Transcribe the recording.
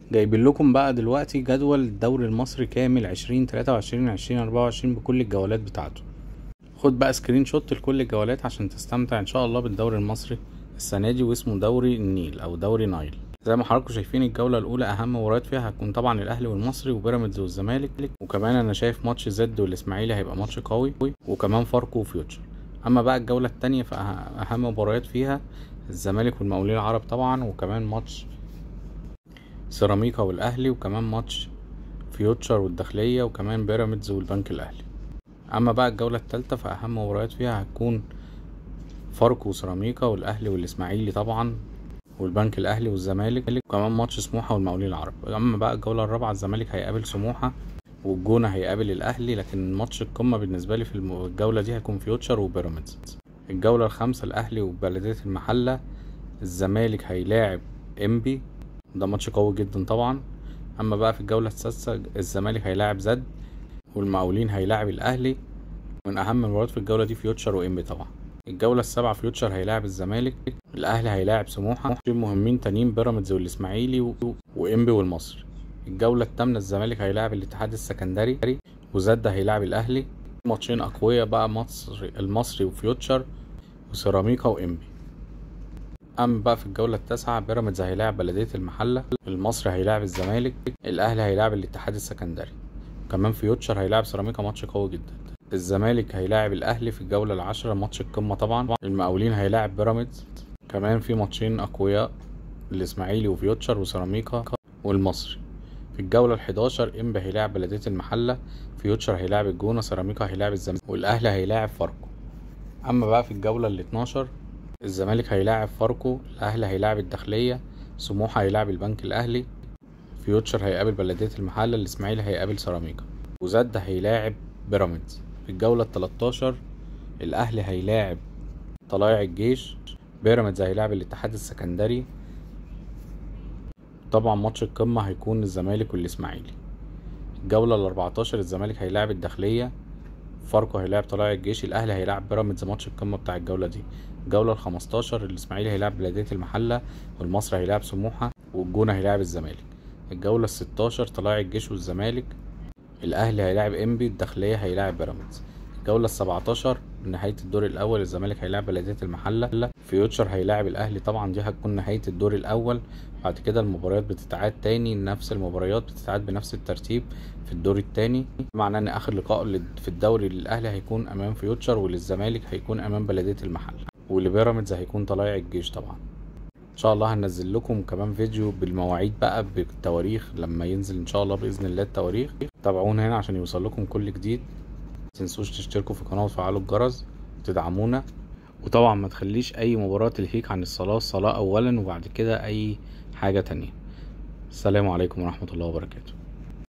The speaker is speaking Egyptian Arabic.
جايبين لكم بقى دلوقتي جدول الدوري المصري كامل عشرين تلاتة وعشرين عشرين أربعة وعشرين بكل الجولات بتاعته خد بقى سكرين شوت لكل الجولات عشان تستمتع ان شاء الله بالدوري المصري السنة دي واسمه دوري النيل او دوري نايل زي ما حضراتكم شايفين الجولة الأولى أهم مباريات فيها هتكون طبعا الأهلي والمصري وبيراميدز والزمالك وكمان أنا شايف ماتش زد والإسماعيلي هيبقى ماتش قوي وكمان فاركو وفيوتشر أما بقى الجولة التانية فأهم مباريات فيها الزمالك والمقاولين العرب طبعا وكمان ماتش سيراميكا والأهلي وكمان ماتش فيوتشر والداخلية وكمان بيراميدز والبنك الأهلي اما بقى الجولة التالتة فاهم مباريات فيها هتكون فاركو وسيراميكا والاهلي والاسماعيلي طبعا والبنك الاهلي والزمالك وكمان ماتش سموحة والمقاولين العرب اما بقى الجولة الرابعة الزمالك هيقابل سموحة والجونة هيقابل الاهلي لكن ماتش القمة بالنسبة لي في الجولة دي هيكون فيوتشر وبيراميدز الجولة الخامسة الاهلي وبلدية المحلة الزمالك هيلاعب انبي ده ماتش قوي جدا طبعا اما بقى في الجولة السادسة الزمالك هيلاعب زد والمقاولين هيلاعب الاهلي من اهم المباريات في الجوله دي فيوتشر وانبي طبعا الجوله السابعه فيوتشر هيلاعب الزمالك الاهلي هيلاعب سموحه مهمين تانيين بيراميدز والاسماعيلي و... وانبي والمصري الجوله الثامنه الزمالك هيلاعب الاتحاد السكندري وزد هيلاعب الاهلي ماتشين اقوياء بقى مصر المصري وفيوتشر وسيراميكا وانبي اما بقى في الجوله التاسعه بيراميدز هيلاعب بلديه المحله المصري هيلاعب الزمالك الاهلي هيلاعب الاتحاد السكندري كمان فيوتشر هيلاعب سيراميكا ماتش قوي جدا الزمالك هيلاعب الاهلي في الجوله العاشره ماتش القمه طبعا المقاولين هيلاعب بيراميدز كمان في ماتشين اقوياء الاسماعيلي وفيوتشر وسيراميكا والمصري في الجوله ال11 انبي هيلاعب بلديه المحله فيوتشر هيلاعب الجونه سيراميكا هيلاعب الزمالك والاهلي هيلاعب فاركو اما بقى في الجوله ال12 الزمالك هيلاعب فاركو الاهلي هيلاعب الداخليه سموحه هيلاعب البنك الاهلي فيوتشر هيقابل بلدية المحلة الإسماعيلي هيقابل سيراميكا وزد هيلاعب بيراميدز في الجولة التلاتاشر الأهلي هيلاعب طلائع الجيش بيراميدز هيلاعب الاتحاد السكندري طبعا ماتش القمة هيكون الزمالك والإسماعيلي الجولة الأربعتاشر الزمالك هيلاعب الداخلية فاركو هيلاعب طلائع الجيش الأهلي هيلاعب بيراميدز ماتش القمة بتاع الجولة دي الجولة الخمستاشر الإسماعيلي هيلاعب بلدية المحلة والمصري هيلاعب سموحة والجونة هيلاعب الزمالك الجولة الستاشر طلائع الجيش والزمالك الأهلي هيلاعب إنبي الداخلية هيلاعب بيراميدز الجولة السبعتاشر نهاية الدور الأول الزمالك هيلاعب بلدية المحلة فيوتشر هيلاعب الأهلي طبعا دي هتكون نهاية الدور الأول بعد كده المباريات بتتعاد تاني نفس المباريات بتتعاد بنفس الترتيب في الدور التاني معناه ان اخر لقاء في الدوري للاهلي هيكون امام فيوتشر وللزمالك هيكون امام بلديه المحله ولبيراميدز هيكون طلائع الجيش طبعا ان شاء الله هنزل لكم كمان فيديو بالمواعيد بقى بالتواريخ لما ينزل ان شاء الله باذن الله التواريخ تابعونا هنا عشان يوصل لكم كل جديد متنسوش تشتركوا في القناه وتفعلوا الجرس وتدعمونا وطبعا ما تخليش اي مباراة تلهيك عن الصلاة الصلاة اولا وبعد كده اي حاجة تانية السلام عليكم ورحمة الله وبركاته